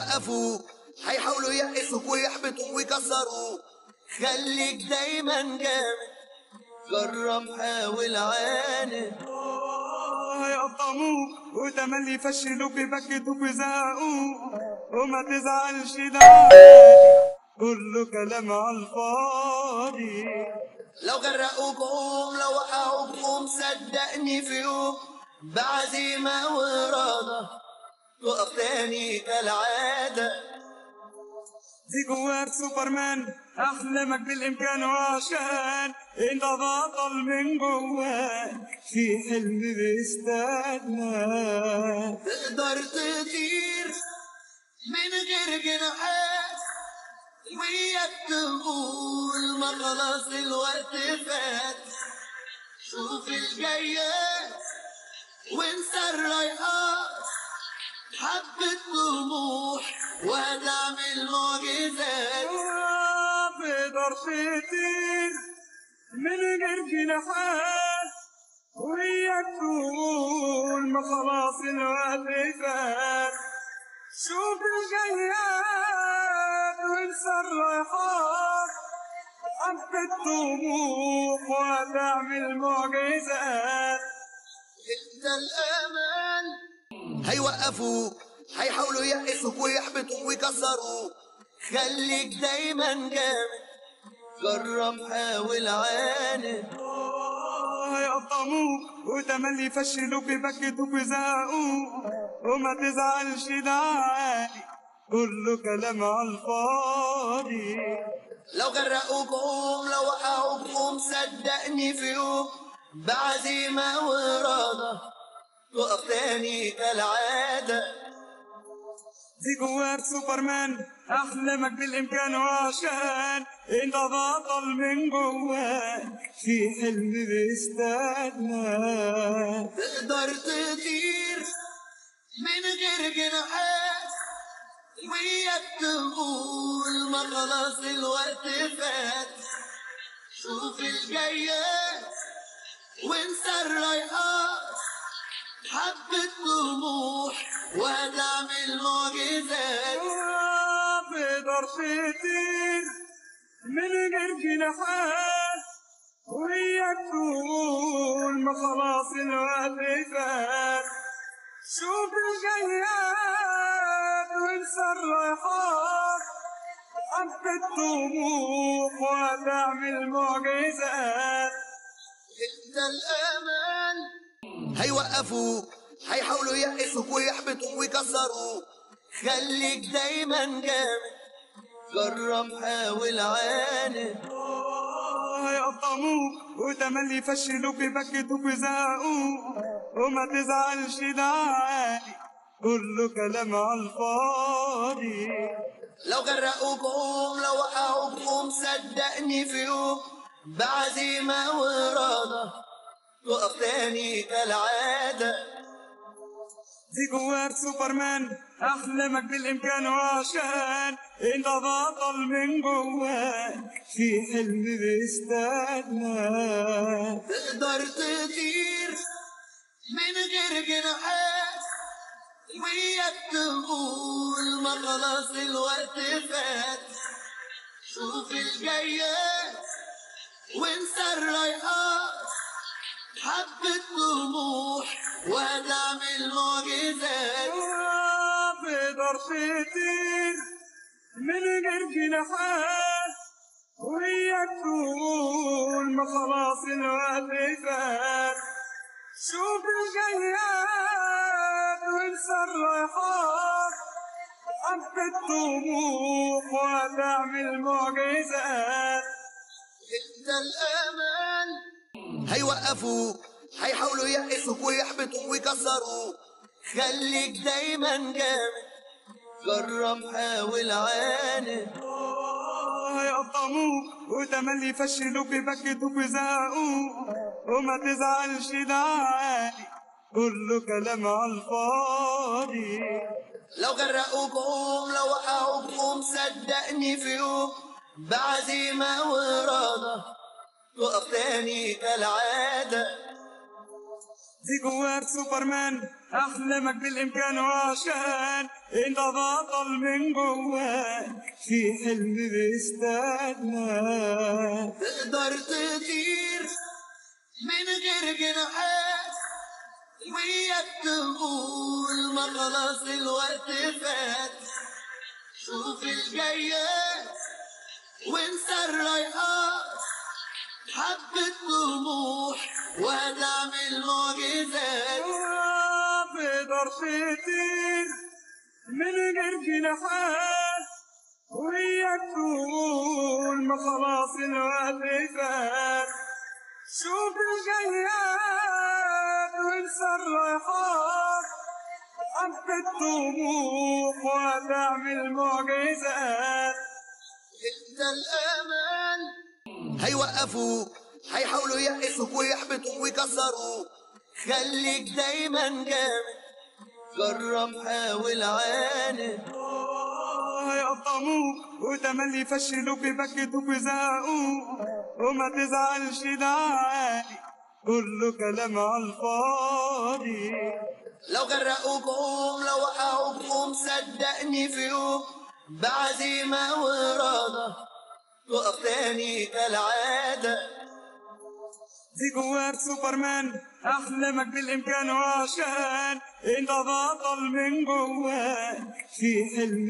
هيوقفوك هيحاولوا يقسوك ويحبطوك ويكسروك خليك دايما جامد جرب حاول عاند هيقطموك وتملي يفشلوك يبكتوك ويزهقوك وما تزعلش ده عادي كله كلام على الفاضي لو غرقوك قوم لو وقعوك قوم صدقني في يوم بعزيمة وإرادة تقف تاني كالعادة دي جواك سوبرمان احلامك بالامكان وعشان انت بطل من جواك في حلم بيستناك تقدر تطير من غير جناحات وياك تقول ما خلاص الوقت فات شوف الجايات وانسى الرايحات حبة طموح وهتعمل معجزات تقدر تطير من غير جناحات وياك تقول ما خلاص الوقت فات شوف الجياد وانسى الرايحات حبة طموح وتعمل معجزات انت الامل هيوقفوك هيحاولوا يقسوك ويحبطوك ويكسروك خليك دايما جامد جرب حاول عاند هيقطموك وتملي يفشلوك يبكتوك ويزهقوك وما تزعلش ده عادي كله كلام على الفاضي لو غرقوك قوم لو وقعوك قوم صدقني في يوم بعزيمة وإرادة تقف تاني كالعادة دي جواك سوبرمان احلامك بالامكان وعشان انت بطل من جواك في حلم بيستناك تقدر تطير من غير جناحات وياك تقول ما خلاص الوقت فات شوف الجايات وانسى الرايحات حبة طموح وهتعمل معجزات تقدر تطير من غير جناحات وياك تقول ما خلاص الوقت فات شوف الجياد وانسى الرايحات حبة طموح وتعمل معجزات انت الامل هيوقفوك هيحاولوا يقسوك ويحبطوك ويكسروك خليك دايما جامد جرب حاول عاند هيقطموك وتملي يفشلوك يبكتوك ويزهقوك وما تزعلش ده عادي كله كلام على الفاضي لو غرقوك قوم لو وقعوك قوم صدقني في يوم بعزيمة وإرادة تقف تاني كالعادة دي جواك سوبرمان احلامك بالامكان وعشان انت بطل من جواك في حلم بيستناك تقدر تطير من غير جناحات وياك تقول ما خلاص الوقت فات شوف الجايات وانسى الرايحات حبة طموح وهتعمل معجزات تقدر تطير من غير جناحات وياك تقول ما خلاص الوقت فات شوف الجياد وانسى الرايحات حبة طموح وتعمل معجزات انت الامل هيوقفوك هيحاولوا يقسوك ويحبطوك ويكسروك خليك دايما جامد جرب حاول عاند هيقطموك وتملي يفشلوك يبكتوك ويزهقوك وما تزعلش ده عادي كله كلام على الفاضي لو غرقوك قوم لو وقعوك قوم صدقني في يوم بعزيمة وإرادة تقف تاني كالعادة دي جواك سوبرمان احلامك بالامكان وعشان انت بطل من جواك في حلم بيستناك تقدر تطير من غير جناحات وياك تقول ما خلاص الوقت فات شوف الجايات وانسى الرايحات حبة طموح وهتعمل معجزات تقدر تطير من غير جناحات وياك تقول ما خلاص الوقت فات شوف الجياد وانسى الرايحات حبة طموح وهتعمل معجزات انت الامل هيوقفوك هيحاولوا ييأسوك ويحبطوك ويكسروك خليك دايما جامد جرب حاول عاند هيقطموك وتملي يفشلوك يبكتوك ويزهقوك وما تزعلش ده عادي كله كلام على الفاضي لو غرقوك قوم لو وقعوك قوم صدقني في يوم بعزيمة وإرادة تقف تاني كالعادة دي جواك سوبرمان احلامك بالامكان وعشان انت بطل من جواك في حلم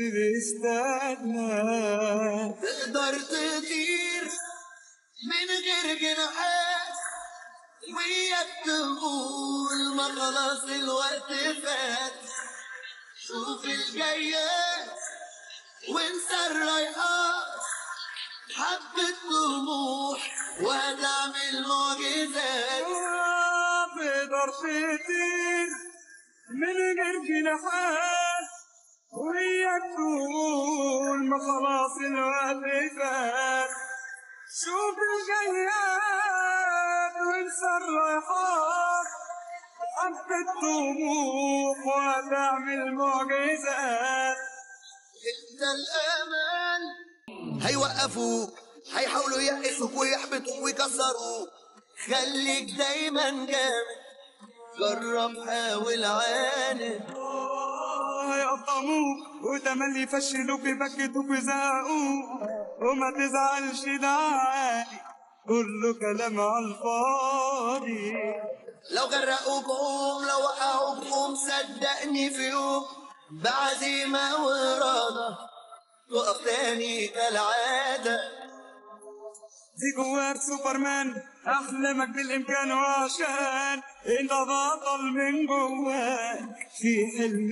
بيستناك تقدر تطير من غير جناحات وياك تقول ما خلاص الوقت فات شوف الجايات وانسى الرايحات حبة طموح وهتعمل معجزات تقدر تطير من غير جناحات وياك تقول ما خلاص الوقت فات شوف الجياد وانسى الرايحات حبة طموح وهتعمل معجزات انت الامل هيوقفوك هيحاولوا ييأسوك ويحبطوك ويكسروك خليك دايما جامد جرب حاول عاند هيقطموك وتملي يفشلوك يبكتوك ويزهقوك وما تزعلش ده عادي كله كلام على الفاضي لو غرقوك قوم لو وقعوك قوم صدقني في يوم بعزيمة وإرادة تقف تاني كالعادة دي جواك سوبرمان احلامك بالامكان وعشان انت بطل من جواك في حلم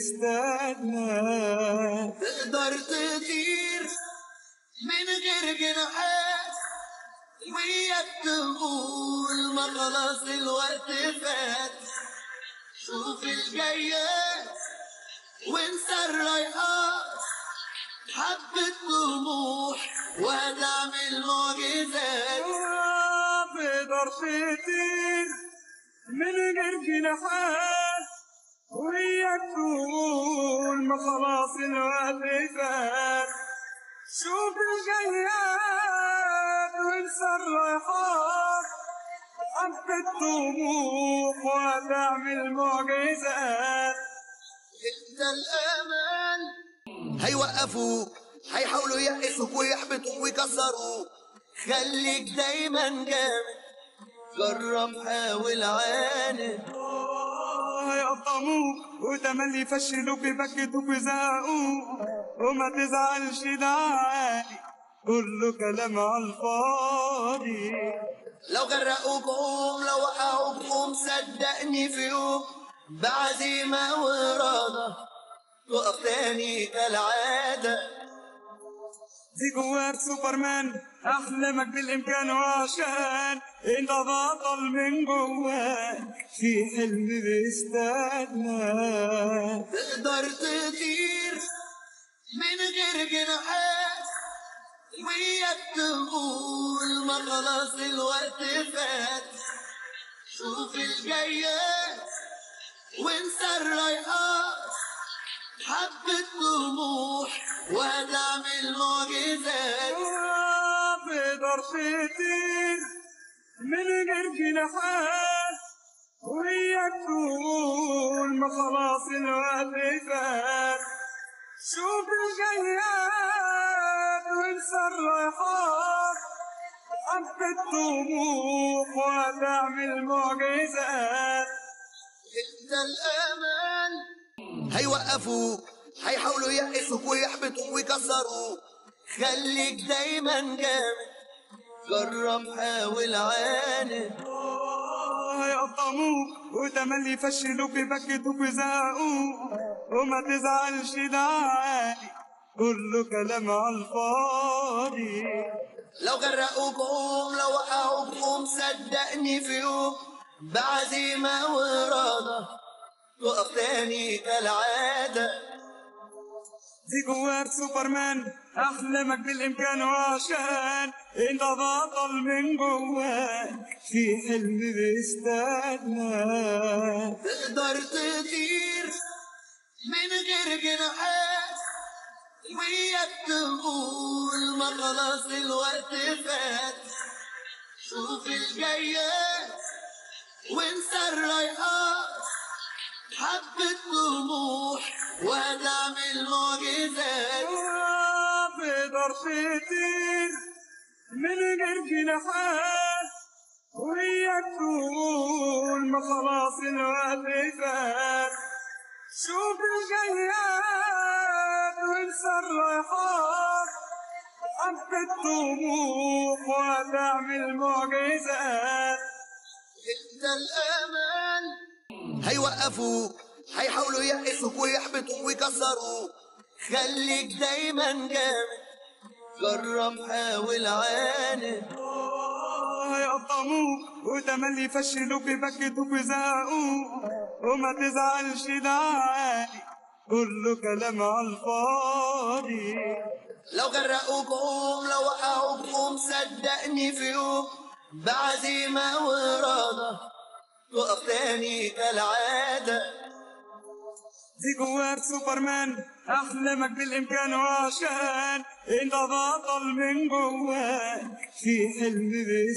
بيستناك تقدر تطير من غير جناحات وياك تقول ما خلاص الوقت فات شوف الجايات وانسى الرايحات حبة طموح وهتعمل معجزات تقدر تطير من غير جناحات وياك تقول ما خلاص الوقت فات شوف الجياد وانسى الرايحات حبة طموح وهتعمل معجزات انت الامل هيوقفوك هيحاولوا ييأسوك ويحبطوك ويكسروك خليك دايما جامد جرب حاول عاند هيقطموك وتملي يفشلوك يبكتوك ويزهقوك وما تزعلش ده عادي كله كلام على الفاضي لو غرقوك قوم لو وقعوك قوم صدقني في يوم بعزيمة وإرادة تقف تاني كالعادة دي جواك سوبرمان احلامك بالامكان وعشان انت بطل من جواك في حلم بيستناك تقدر تطير من غير جناحات وياك تقول ما خلاص الوقت فات شوف الجايات وانسى الرايحات حبة طموح وهتعمل معجزات تقدر تطير من غير جناحات وياك تقول ما خلاص الوقت فات شوف الجياد وانسى الرايحات حبة طموح وتعمل معجزات انت الامان هيوقفوك هيحاولوا ييأسوك ويحبطوك ويكسروك خليك دايما جامد جرب حاول عاند هيقطموك وتملي يفشلوك يبكتوك ويزهقوك وما تزعلش ده عادي كله كلام على الفاضي لو غرقوك قوم لو وقعوك قوم صدقني في يوم بعزيمة وإرادة تقف تاني كالعادة دي جواك سوبرمان احلامك بالامكان وعشان انت بطل من جواك في حلم بيستناك تقدر تطير من غير جناحات وياك تقول ما خلاص الوقت فات شوف الجايات وانسى الرايحات حبة طموح وهتعمل معجزات تقدر تطير من غير جناحات وياك تقول ما خلاص الوقت فات شوف الجياد وانسى الرايحات حبة طموح وتعمل معجزات انت الامان هيوقفوك هيحاولوا ييأسوك ويحبطوك ويكسروك خليك دايما جامد جرب حاول عاند هيقطموك وتملي يفشلوك يبكتوك ويزهقوك وما تزعلش ده عادي كله كلام على الفاضي لو غرقوك قوم لو وقعوك قوم صدقني في يوم بعزيمة وإرادة تقف تاني كالعادة دي جواك سوبرمان احلامك بالامكان وعشان انت بطل من جواك في حلم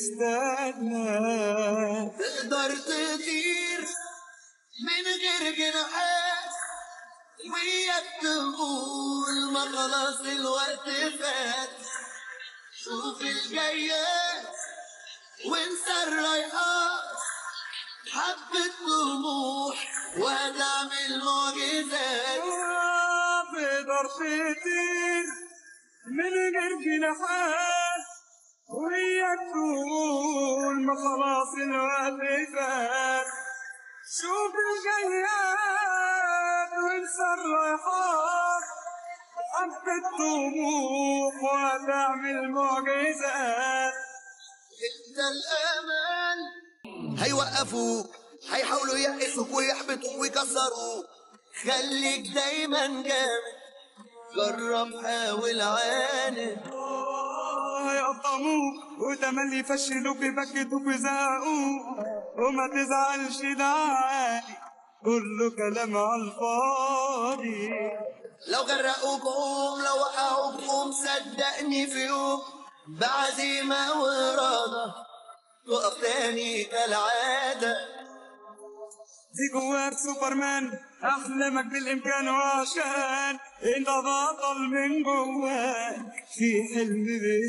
بيستناك تقدر تطير من غير جناحات وياك تقول ما خلاص الوقت فات شوف الجايات وانسى الرايحات حبة طموح وهتعمل معجزات تقدر تطير من غير جناحات وياك تقول ما خلاص الوقت فات شوف الجياد وانسى الرايحات حبة طموح وتعمل معجزات انت الامان هيوقفوك هيحاولوا ييأسوك ويحبطوك ويكسروك خليك دايما جامد جرب حاول عاند هيقطموك وتملي يفشلوك يبكتوك ويزهقوك وما تزعلش ده عادي كله كلام على الفاضي لو غرقوك قوم لو وقعوك قوم صدقني في يوم بعزيمة وإرادة تقف تاني كالعادة دي جواك سوبرمان احلامك بالامكان وعشان انت بطل من جواك في حلم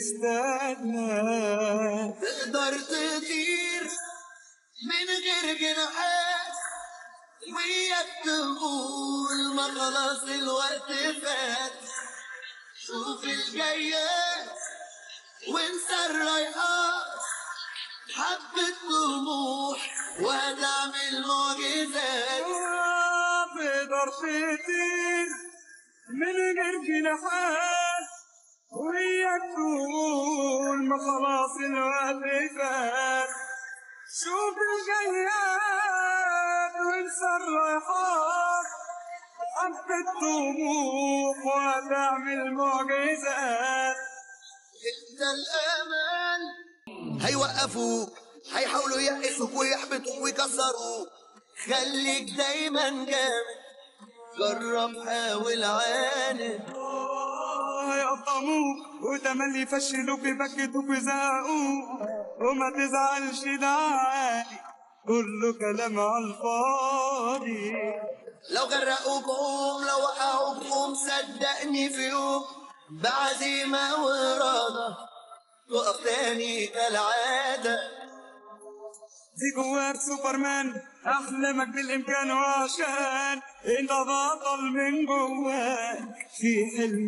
بيستناك تقدر تطير من غير جناحات وياك تقول ما خلاص الوقت فات شوف الجايات وانسى الرايحات حبة طموح وهتعمل معجزات تقدر تطير من غير جناحات وياك تقول ما خلاص الوقت فات شوف الجياد وانسى الرايحات حبة طموح وتعمل معجزات انت الامان هيوقفوك هيحاولوا ييأسوك ويحبطوك ويكسروك خليك دايما جامد جرب حاول عاند هيقطموك وتملي يفشلوك يبكتوك ويزهقوك وما تزعلش ده عادي كله كلام على الفاضي لو غرقوكم لو وقعوكم صدقني في يوم بعزيمة وإرادة تقف تاني كالعادة دي جواك سوبرمان احلامك بالامكان وعشان انت بطل من جواك في حلم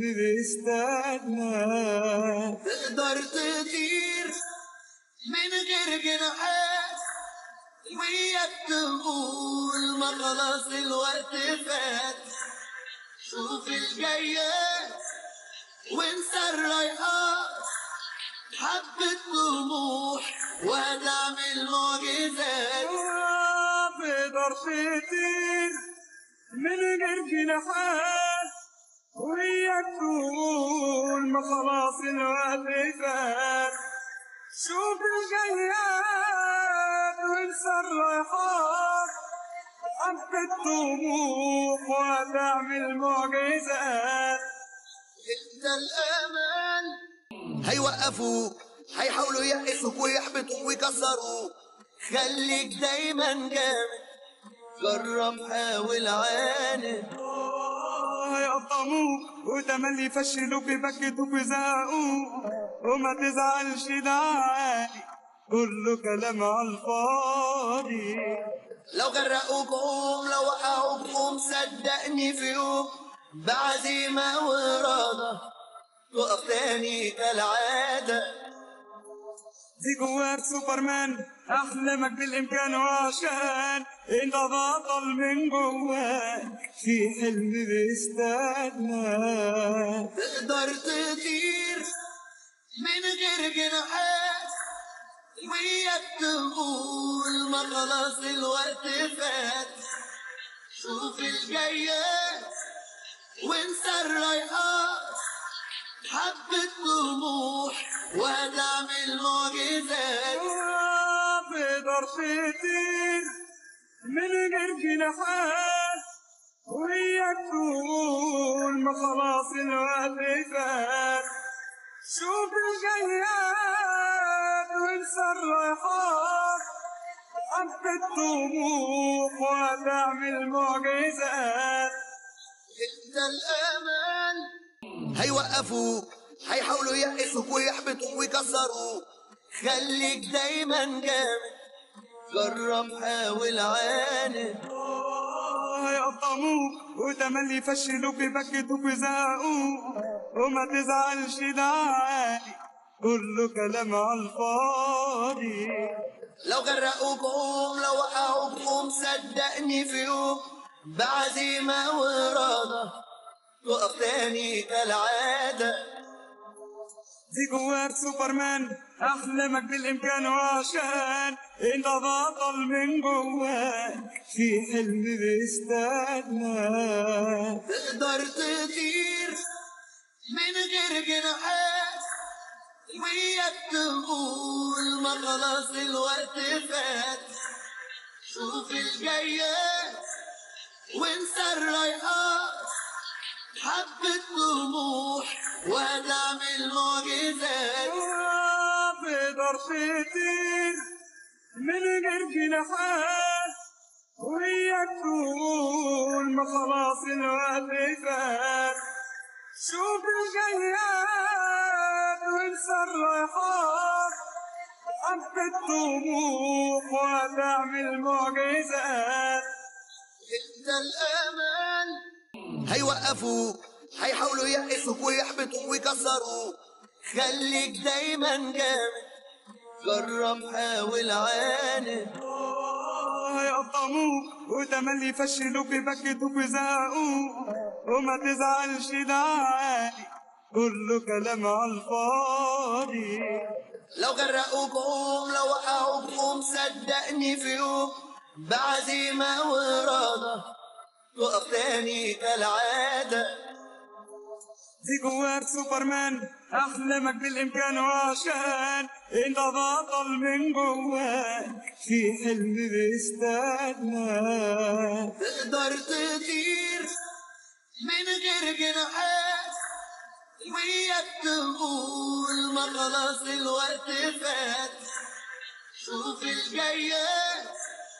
بيستناك تقدر تطير من غير جناحات وياك تقول ما خلاص الوقت فات شوف الجايات وانسى الرايحات حبة طموح وهتعمل معجزات تقدر تطير من غير جناحات وياك تقول ما خلاص الوقت فات شوف الجياد وانسى الرايحات حبة طموح وهتعمل معجزات انت الامل هيوقفوك هيحاولوا ييأسوك ويحبطوك ويكسروك خليك دايما جامد جرب حاول عاند هيقطموك وتملي يفشلوك يبكتوك ويزهقوك وما تزعلش ده عادي كله كلام على الفاضي لو غرقوكم لو وقعوكم صدقني في يوم بعزيمة وإرادة تقف تاني كالعادة دي جواك سوبرمان احلامك بالامكان وعشان انت بطل من جواك في حلم بيستناك تقدر تطير من غير جناحات وياك تقول ما خلاص الوقت فات شوف الجايات وانسى الرايحات حبة طموح وهتعمل معجزات تقدر تطير من غير جناحات وياك تقول ما خلاص الوقت فات شوف الجياد وانسى الرايحات حبة طموح وهتعمل معجزات انت الامل هيوقفوك هيحاولوا ييأسوك ويحبطوك ويكسروك خليك دايما جامد جرب حاول عاند هيقطموك وتملي يفشلوك يبكتوك ويزهقوك وما تزعلش ده عادي كله كلام على الفاضي لو غرقوكم لو وقعوكم صدقني في يوم بعزيمة وإرادة تقف تاني كالعادة دي جواك سوبرمان احلامك بالامكان وعشان انت بطل من جواك في حلم بيستناك تقدر تطير من غير جناحات وياك تقول ما خلاص الوقت فات شوف الجايات وانسى الرايحات حبة طموح وهتعمل معجزات تقدر تطير من غير جناحات وياك تقول ما خلاص الوقت فات شوف الجياد وانسى الرايحات حبة طموح وهتعمل معجزات انت الامل هيوقفوك هيحاولوا ييأسوك ويحبطوك ويكسروك خليك دايما جامد جرب حاول عاند هيقطموك وتملي يفشلوك يبكتوك ويزهقوك وما تزعلش ده عادي كله كلام على الفاضي لو غرقوكم لو وقعوكم صدقني في يوم بعزيمة وإرادة تقف تاني كالعادة دي جواك سوبرمان احلامك بالامكان وعشان انت بطل من جواك في حلم بيستناك تقدر تطير من غير جناحات وياك تقول ما خلاص الوقت فات شوف الجايات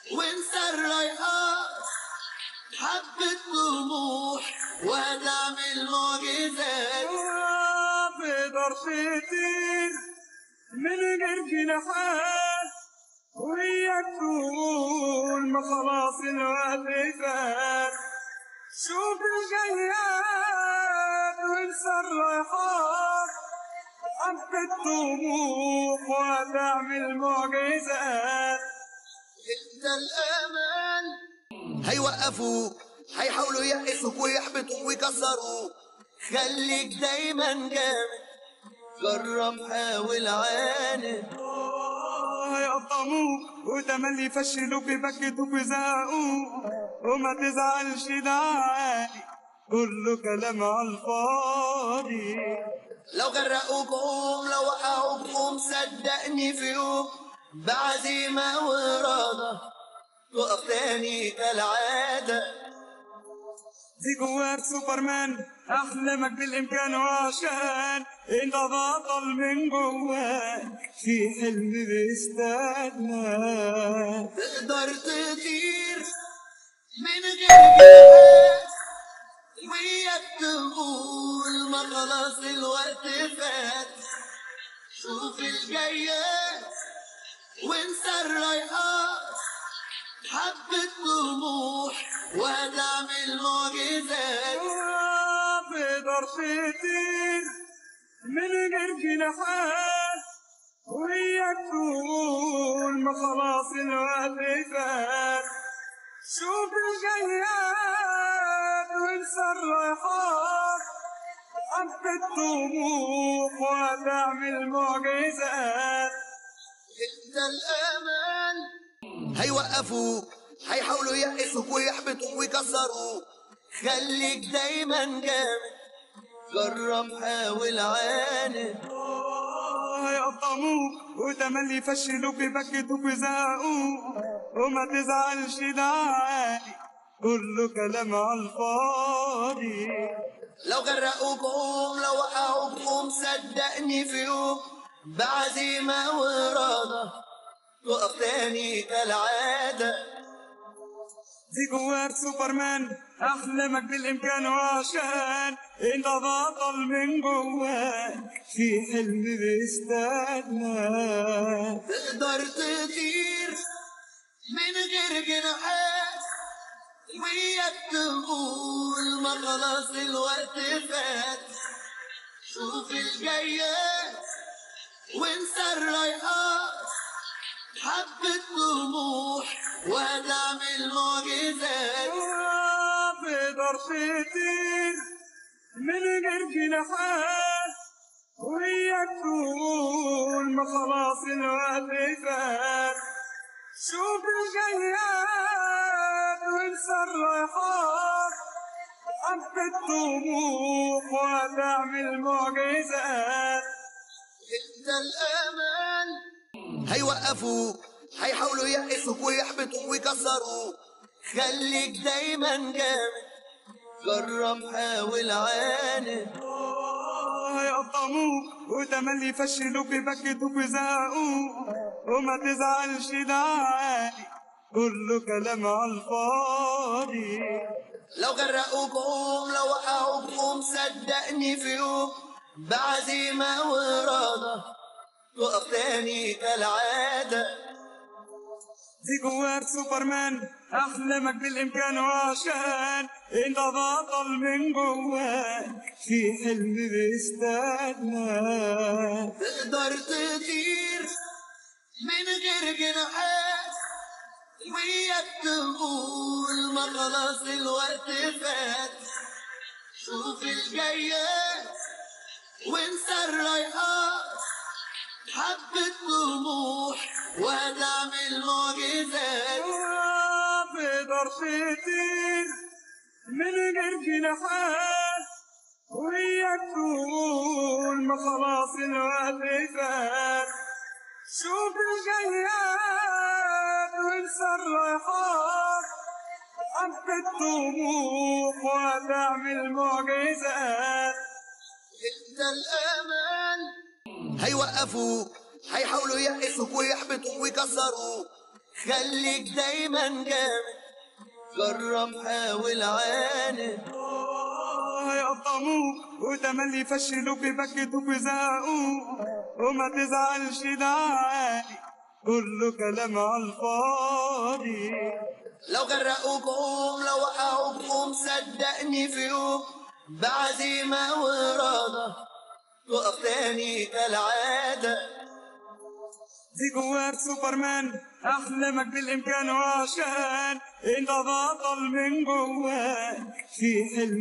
وانسى الرايحات حبة طموح وهتعمل معجزات في ضرفتين من غير جناحات وياك تقول ما خلاص الوقت فات شوف الجياد وانسى الرايحات حبة طموح وهتعمل معجزات انت الامل هيوقفوك هيحاولوا ييأسوك ويحبطوك ويكسروك خليك دايما جامد جرب حاول عاند هيقطموك وتملي يفشلوك يبكتوك ويزهقوك وما تزعلش ده عادي كله كلام على الفاضي لو غرقوك قوم لو وقعوك قوم صدقني في يوم بعزيمة وإرادة تقف تاني كالعادة دي جواك سوبرمان احلامك بالامكان وعشان انت بطل من جواك في حلم بيستناك تقدر تطير من غير جناحات وياك تقول ما خلاص الوقت فات شوف الجايات وانسى الرايحات حبة طموح وهتعمل معجزات في ضرفتين من غير جناحات وياك تقول ما خلاص الوقت فات شوف الجياد وانسى الرايحات حبة طموح وهتعمل معجزات انت الامل هيوقفوك هيحاولوا ييأسوك ويحبطوك ويكسروك خليك دايما جامد جرب حاول عاند هيقطموك وتملي يفشلوك يبكتوك ويزهقوك وما تزعلش ده عادي كله كلام على الفاضي لو غرقوك قوم لو وقعوك قوم صدقني في يوم بعزيمة وإرادة تقف تاني كالعادة دي جواك سوبرمان احلامك بالامكان وعشان انت بطل من جواك في حلم بيستناك تقدر تطير من غير جناحات وياك تقول ما خلاص الوقت فات شوف الجايات وانسى الرايحات حبة طموح وهتعمل معجزات في ضرفتين من غير جناحات وياك تقول ما خلاص الوقت فات شوف الجياد وانسى الرايحات حبة طموح وهتعمل معجزات انت الامل هيوقفوك هيحاولوا ييأسوك ويحبطوك ويكسروك خليك دايما جامد جرب حاول عاند هيقطموك وتملي يفشلوك يبكتوك ويزهقوك وما تزعلش ده عادي كله كلام على الفاضي لو غرقوك قوم لو وقعوك قوم صدقني في يوم بعزيمة وإرادة تقف تاني كالعادة دي جواك سوبرمان احلامك بالامكان وعشان انت بطل من جواك في حلم بيستناك تقدر تطير من غير جناحات وياك تقول ما خلاص الوقت فات شوف الجايات وانسى الرايحات حبة طموح وهتعمل معجزات في ضرفتين من غير جناحات وياك تقول ما خلاص الوقت فات شوف الجياد وانسى الرايحات حبة طموح وهتعمل معجزات انت الامل هيوقفوك هيحاولوا ييأسوك ويحبطوك ويكسروك خليك دايما جامد جرب حاول عاند هيقطموك وتملي يفشلوك يبكتوك ويزهقوك وما تزعلش ده عادي كله كلام على الفاضي لو غرقوك قوم لو وقعوك قوم صدقني في يوم بعزيمة وإرادة تقف تاني كالعادة دي جواك سوبرمان احلامك بالامكان وعشان انت بطل من جواك في حلم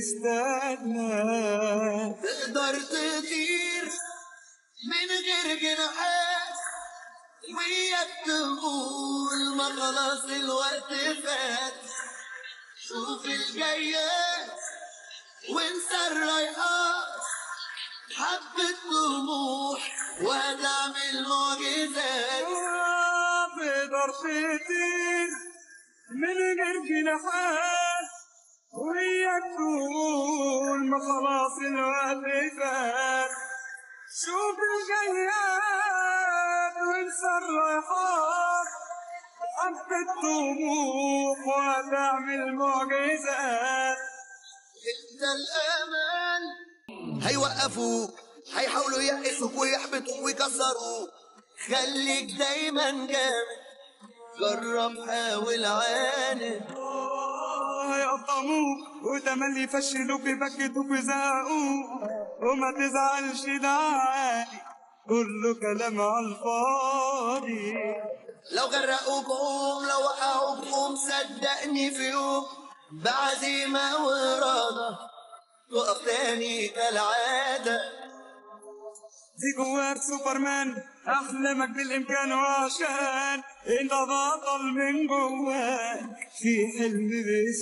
بيستناك تقدر تطير من غير جناحات وياك تقول ما خلاص الوقت فات شوف الجايات وانسى الرايحات حبة طموح وهتعمل معجزات تقدر تطير من غير جناحات وياك تقول ما خلاص الوقت فات شوف الجياد وانسى الرايحات حبة طموح وهتعمل معجزات انت الامان هيوقفوك هيحاولوا ييأسوك ويحبطوك ويكسروك خليك دايما جامد جرب حاول عاند هيقطموك وتملي يفشلوك يبكتوك ويزهقوك وما تزعلش ده عادي كله كلام على الفاضي لو غرقوك قوم لو وقعوك قوم صدقني في يوم بعزيمة وإرادة تقف تاني كالعادة دي جواك سوبرمان احلامك بالامكان وعشان انت بطل من جواك في حلم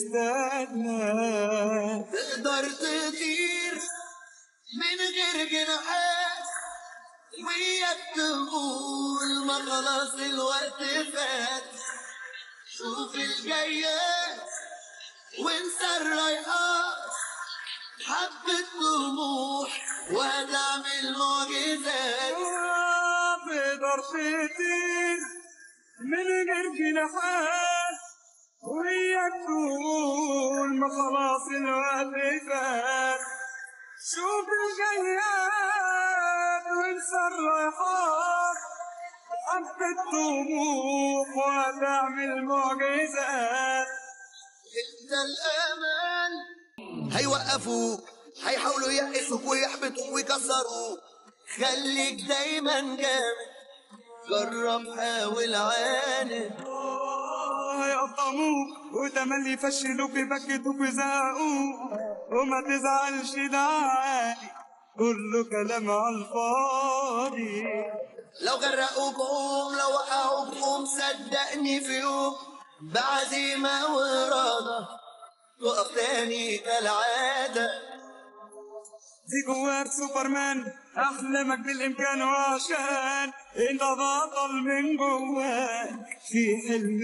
بيستناك تقدر تطير من غير جناحات وياك تقول ما خلاص الوقت فات شوف الجايات وانسى الرايحات حبة طموح وهتعمل معجزات تقدر تطير من غير جناحات وياك تقول ما خلاص الوقت فات شوف الجياد وانسى الرايحات حبة طموح وهتعمل معجزات انت الامان هيوقفوك هيحاولوا ييأسوك ويحبطوك ويكسروك خليك دايما جامد جرب حاول عاند هيقطموك وتملي يفشلوك يبكتوك ويزهقوك وما تزعلش ده عادي كله كلام على الفاضي لو غرقوك قوم لو وقعوك قوم صدقني في يوم بعزيمة وإرادة تقف تاني كالعادة دي جواك سوبرمان احلامك بالامكان وعشان انت بطل من جواك في حلم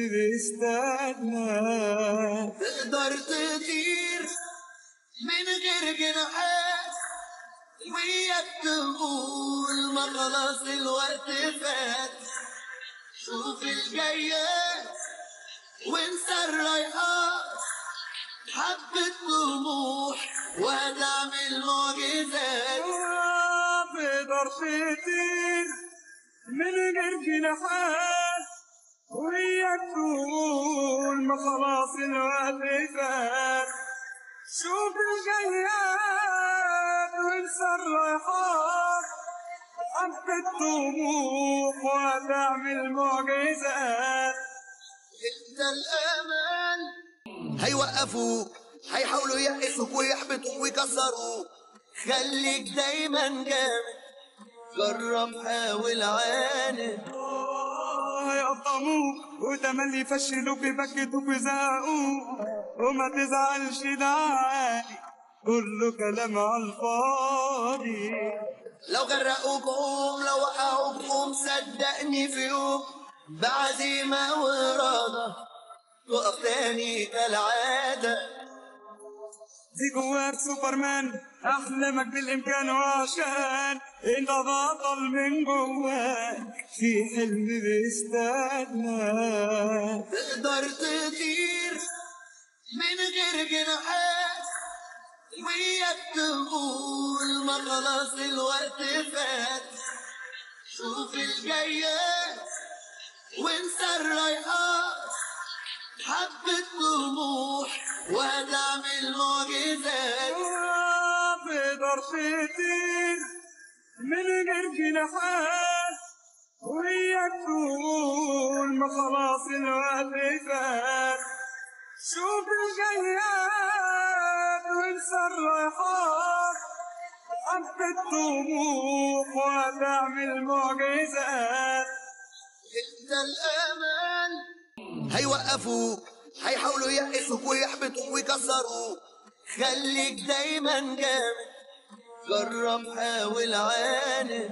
بيستناك تقدر تطير من غير جناحات وياك تقول ما خلاص الوقت فات شوف الجايات وانسى الرايحات حبة طموح وهتعمل معجزات تقدر تطير من غير جناحات وياك تقول ما خلاص الوقت فات شوف الجياد وانسى الرايحات حبة طموح وهتعمل معجزات انت الامان هيوقفوك هيحاولوا ييأسوك ويحبطوك ويكسروك خليك دايما جامد جرب حاول عاند هيقطموك وتملي يفشلوك يبكتوك ويزهقوك وما تزعلش ده عادي كله كلام على الفاضي لو غرقوك قوم لو وقعوك قوم صدقني في يوم بعزيمة وإرادة تقف تاني كالعادة دي جواك سوبرمان احلامك بالامكان وعشان انت بطل من جواك في حلم بيستناك تقدر تطير من غير جناحات وياك تقول ما خلاص الوقت فات شوف الجايات وانسى الرايحات حبة طموح وهتعمل معجزات تقدر تطير من غير جناحات وياك تقول ما خلاص الوقت فات شوف الجياد وانسى الرايحات حبة طموح وتعمل معجزات انت الامل هيوقفوك هيحاولوا ييأسوك ويحبطوك ويكسروك خليك دايما جامد جرب حاول عاند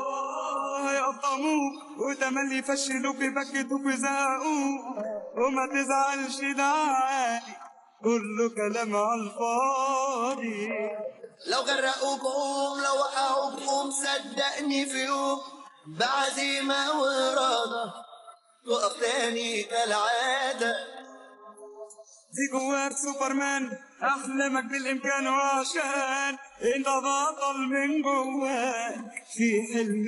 هيقطموك وتملي يفشلوك يبكتوك ويزهقوك وما تزعلش ده عادي كله كلام على الفاضي لو غرقوك قوم لو وقعوك قوم صدقني في يوم بعزيمة وإرادة تقف تاني كالعادة دي جواك سوبرمان احلامك بالامكان وعشان انت بطل من جواك في حلم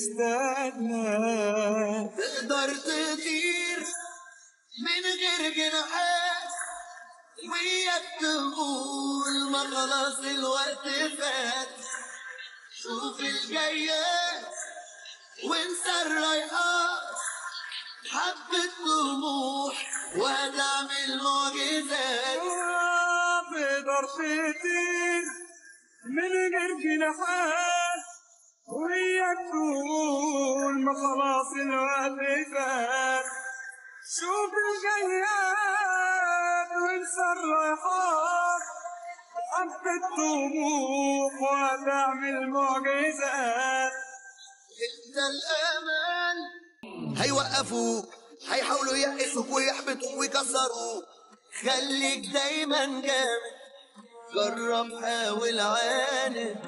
بيستناك تقدر تطير من غير جناحات وياك تقول ما خلاص الوقت فات شوف الجايات وانسى الرايحات حبة طموح وهتعمل معجزات تقدر تطير من غير جناحات وياك تقول ما خلاص الوقت فات شوف الجياد وانسى الرايحات حبة طموح وتعمل معجزات انت الامل هيوقفوك هيحاولوا ييأسوك ويحبطوك ويكسروك خليك دايما جامد جرب حاول عاند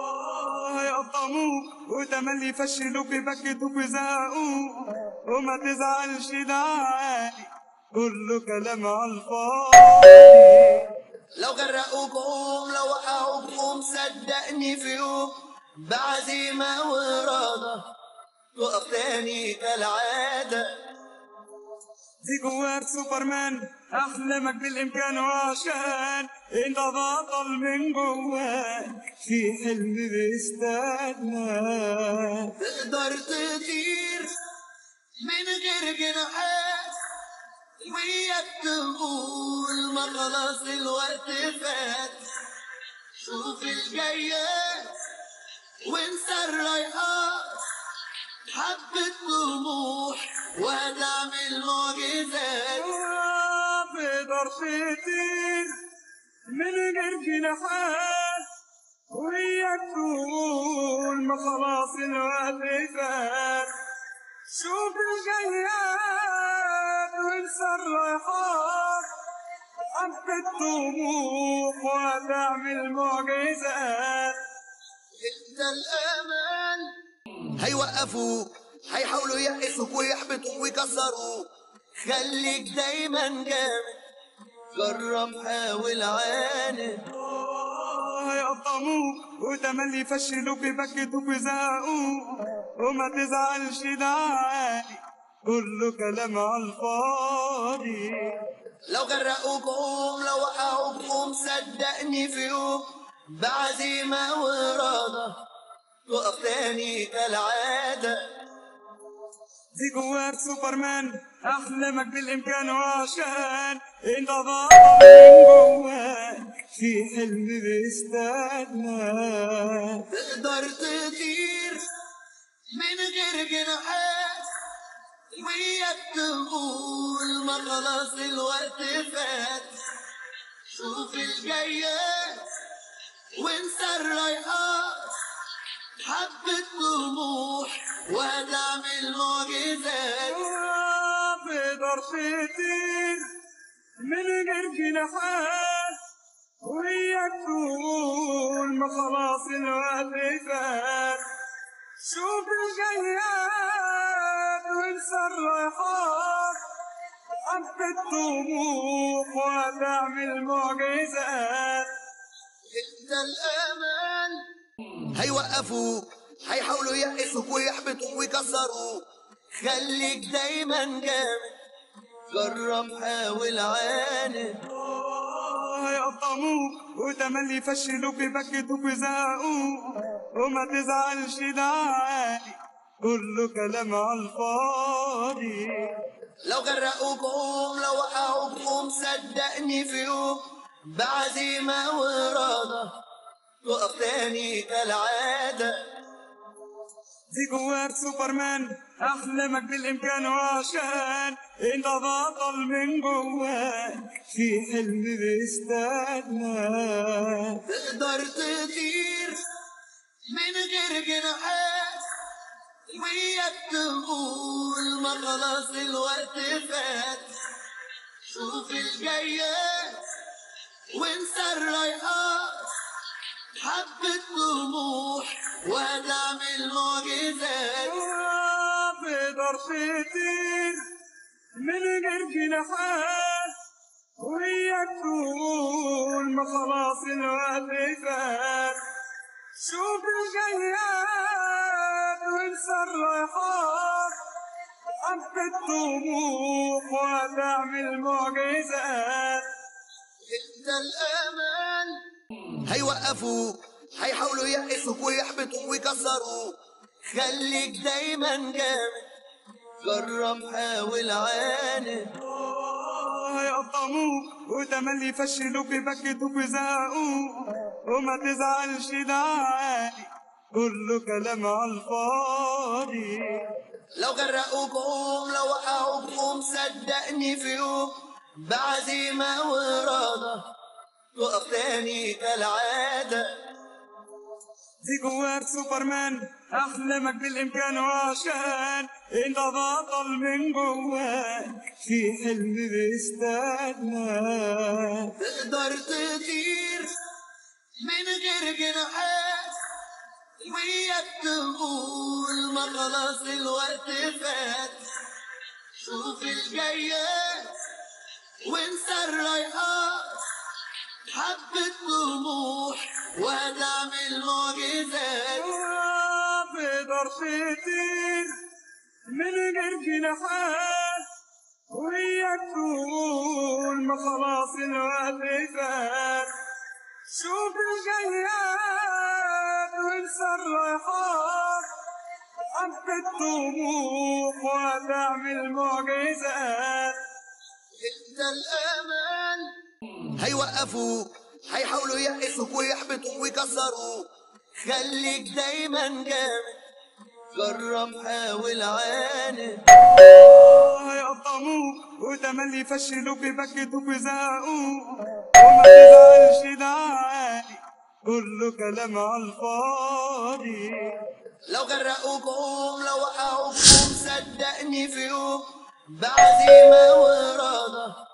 هيقطموك وتملي يفشلوك يبكتوك ويزهقوك وما تزعلش ده عادي كله كلام على الفاضي لو غرقوك قوم لو وقعوك قوم صدقني في يوم بعزيمة وإرادة تقف تاني كالعادة دي جواك سوبرمان احلامك بالامكان وعشان انت بطل من جواك في حلم بيستناك تقدر تطير من غير جناحات وياك تقول ما خلاص الوقت فات شوف الجايات وانسى الرايحات حبة طموح وهتعمل معجزات تقدر تطير من غير جناحات وياك تقول ما خلاص الوقت فات شوف الجياد وانسى الرايحات حبة طموح وتعمل معجزات انت الامل هيوقفوك هيحاولوا ييأسوك ويحبطوك ويكسروك خليك دايما جامد جرب حاول عاند هيقطموك وتملي يفشلوك يبكتوك ويزهقوك وما تزعلش ده عادي كله كلام على الفاضي لو غرقوك قوم لو وقعوك قوم صدقني في يوم بعزيمة وإرادة تقف تاني كالعادة دي جواك سوبرمان احلامك بالامكان وعشان انت بطل من جواك في حلم بيستناك تقدر تطير من غير جناحات وياك تقول ما خلاص الوقت فات شوف الجايات وانسى الرايحات حبة طموح وهتعمل معجزات تقدر تطير من غير جناحات وياك تقول ما خلاص الوقت فات شوف الجياد رايحات حبة طموح وتعمل معجزات انت الامان هيوقفوك هيحاولوا ييأسوك ويحبطوك ويكسروك خليك دايما جامد جرب حاول عاند هيقطموك وتملي يفشلوك يبكتوك ويزهقوك وما تزعلش ده عادي كله كلام على الفاضي لو غرقوك قوم لو وقعوك قوم صدقني في يوم بعزيمة وإرادة تقف تاني كالعادة دي جواك سوبرمان احلامك بالامكان وعشان انت بطل من جواك في حلم بيستناك تقدر تطير من غير جناحات وياك تقول ما خلاص الوقت فات شوف الجايات وانسى الرايحات حبة طموح وهتعمل معجزات تقدر تطير من غير جناحات وياك تقول ما خلاص الوقت فات شوف الجياد وانسى الرايحات حبة طموح وتعمل معجزات انت الامان هيوقفوك هيحاولوا ييأسوك ويحبطوك ويكسروك خليك دايما جامد جرب حاول عاند هيقطموك وتملي يفشلوك يبكتوك ويزهقوك وما تزعلش ده عادي كله كلام على الفاضي لو غرقوك قوم لو وقعوك قوم صدقني في يوم بعزيمة وإرادة تقف تاني كالعادة دي جواك سوبرمان احلامك بالامكان وعشان انت بطل من جواك في حلم بيستناك تقدر تطير من غير جناحات وياك تقول ما خلاص الوقت فات شوف الجايات وانسى الرايحات حبة طموح وهتعمل معجزات تقدر تطير من غير جناحات وياك تقول ما خلاص الوقت فات شوف الجياد وانسى الرايحات حبة طموح وتعمل معجزات انت الامان هيوقفوك هيحاولوا ييأسوك ويحبطوك ويكسروك خليك دايما جامد جرب حاول عاند هيقطموك وتملي يفشلوك يبكتوك ويزهقوك وما تزعلش ده عادي كله كلام على الفاضي لو غرقوك قوم لو وقعوك قوم صدقني في يوم بعزيمة وإرادة